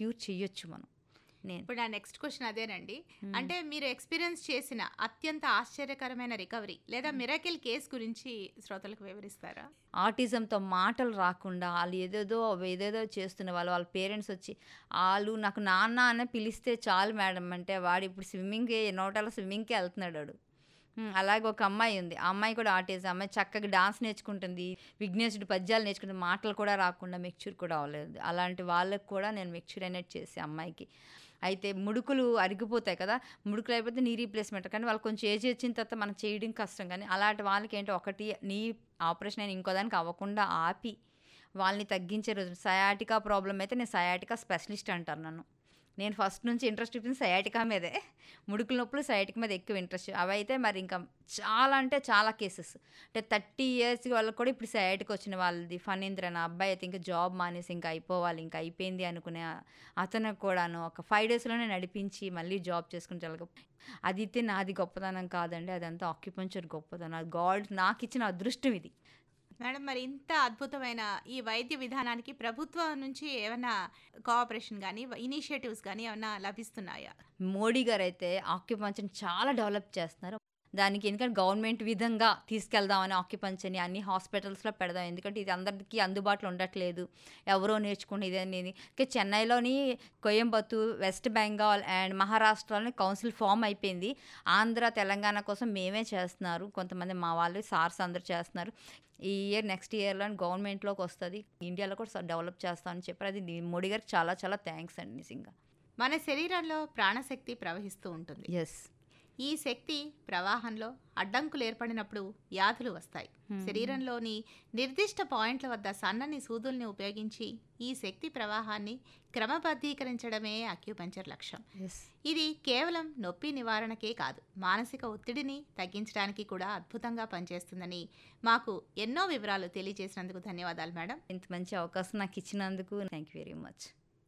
cure చేయొచ్చు మనం నేను ఇప్పుడు నా నెక్స్ట్ క్వశ్చన్ అదేనండి అంటే మీరు ఎక్స్పీరియన్స్ చేసిన అత్యంత ఆశ్చర్యకరమైన రికవరీ లేదా మిరాకిల్ కేస్ గురించి శ్రోతలకు వివరిస్తారా ఆటిజంతో మాటలు రాకుండా వాళ్ళు ఏదేదో ఏదేదో చేస్తున్న వాళ్ళు వాళ్ళ పేరెంట్స్ వచ్చి వాళ్ళు నాకు నాన్న అని పిలిస్తే చాలు మేడం అంటే వాడు ఇప్పుడు స్విమ్మింగ్కి నోటాల స్విమ్మింగ్కి వెళ్తున్నాడు వాడు ఉమ్, అలాగే ఒక అమ్మాయి ఉంది ఆ అమ్మాయి కూడా ఆటిజం అమ్మాయి చక్కగా డాన్స్ నేర్చుకుంటుంది విఘ్నేశుడు పద్యాలు నేర్చుకుంటుంది మాటలు కూడా రాకుండా మెచ్యూర్ కూడా అవ్వలేదు అలాంటి వాళ్ళకి కూడా నేను మెచ్యూర్ అనేది చేసే అమ్మాయికి అయితే ముడుకులు అరిగిపోతాయి కదా ముడుకులు అయిపోతే నీ రీప్లేస్మెంట్ కానీ వాళ్ళు కొంచెం ఏజ్ వచ్చిన తర్వాత మనం చేయడం కష్టం కానీ అలాంటి వాళ్ళకి ఏంటో ఒకటి నీ ఆపరేషన్ అయిన ఇంకో దానికి అవ్వకుండా ఆపి వాళ్ళని తగ్గించే రోజు సయాటికా ప్రాబ్లం అయితే నేను సయాటికా స్పెషలిస్ట్ అంటారు నన్ను నేను ఫస్ట్ నుంచి ఇంట్రెస్ట్ చూపించింది సయాటికా మీదే ముడుకుల నొప్పులు సయాటికా మీద ఎక్కువ ఇంట్రెస్ట్ అవి అయితే మరి ఇంకా చాలా అంటే చాలా కేసెస్ అంటే థర్టీ ఇయర్స్ వాళ్ళకి కూడా ఇప్పుడు సయాటికి వచ్చిన వాళ్ళది ఫణీంద్ర నా అబ్బాయి అయితే ఇంకా జాబ్ మానేసి ఇంకా అయిపోవాలి ఇంకా అయిపోయింది అనుకునే అతను కూడాను ఒక ఫైవ్ డేస్లోనే నడిపించి మళ్ళీ జాబ్ చేసుకుని చాలా గొప్ప అది అయితే నాది గొప్పతనం కాదండి అదంతా ఆక్యుపంచర్ గొప్పతనం అది గాడ్ నాకు ఇచ్చిన అదృష్టం ఇది మేడం మరి ఇంత అద్భుతమైన ఈ వైద్య విధానానికి ప్రభుత్వం నుంచి ఏమైనా కోఆపరేషన్ కానీ ఇనిషియేటివ్స్ కానీ ఏమైనా లభిస్తున్నాయా మోడీ గారు అయితే ఆక్యుపంచర్ని చాలా డెవలప్ చేస్తున్నారు దానికి ఎందుకంటే గవర్నమెంట్ విధంగా తీసుకెళ్దామని ఆక్యుపంచర్ని అన్ని హాస్పిటల్స్లో పెడదాం ఎందుకంటే ఇది అందరికీ అందుబాటులో ఉండట్లేదు ఎవరో నేర్చుకుని ఇది అనేది ఇంకా చెన్నైలోని కోయంబత్తూర్ వెస్ట్ బెంగాల్ అండ్ మహారాష్ట్రలోని కౌన్సిల్ ఫామ్ అయిపోయింది ఆంధ్ర తెలంగాణ కోసం మేమే చేస్తున్నారు కొంతమంది మా వాళ్ళు సార్స్ అందరూ చేస్తున్నారు ఈ ఇయర్ నెక్స్ట్ ఇయర్లో గవర్నమెంట్లోకి వస్తుంది ఇండియాలో కూడా డెవలప్ చేస్తామని చెప్పారు అది ది- మోడీ గారికి చాలా చాలా థ్యాంక్స్ అండి నిజంగా మన శరీరంలో ప్రాణశక్తి ప్రవహిస్తూ ఉంటుంది ఎస్ ఈ శక్తి ప్రవాహంలో అడ్డంకులు ఏర్పడినప్పుడు వ్యాధులు వస్తాయి శరీరంలోని నిర్దిష్ట పాయింట్ల వద్ద సన్నని సూదుల్ని ఉపయోగించి ఈ శక్తి ప్రవాహాన్ని క్రమబద్ధీకరించడమే అక్యుపంచర్ లక్ష్యం ఎస్ ఇది కేవలం నొప్పి నివారణకే కాదు మానసిక ఒత్తిడిని తగ్గించడానికి కూడా అద్భుతంగా పనిచేస్తుందని మాకు ఎన్నో వివరాలు తెలియజేసినందుకు ధన్యవాదాలు మేడం ఇంత మంచి అవకాశం నాకు ఇచ్చినందుకు థ్యాంక్ యూ వెరీ మచ్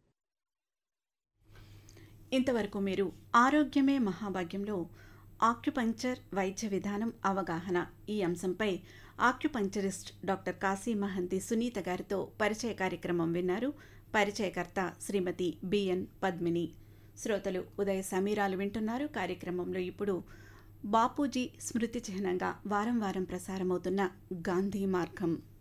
ఇంతవరకు మీరు ఆరోగ్యమే మహాభాగ్యంలో ఆక్యుపంక్చర్ వైద్య విధానం అవగాహన ఈ అంశంపై ఆక్యుపంక్చరిస్ట్ డాక్టర్ కాశీ మహంతి సునీత గారితో పరిచయ కార్యక్రమం విన్నారు పరిచయకర్త శ్రీమతి బిఎన్ పద్మిని శ్రోతలు ఉదయ సమీరాలు వింటున్నారు కార్యక్రమంలో ఇప్పుడు బాపూజీ స్మృతి చిహ్నంగా వారం వారం ప్రసారమవుతున్న గాంధీ మార్గం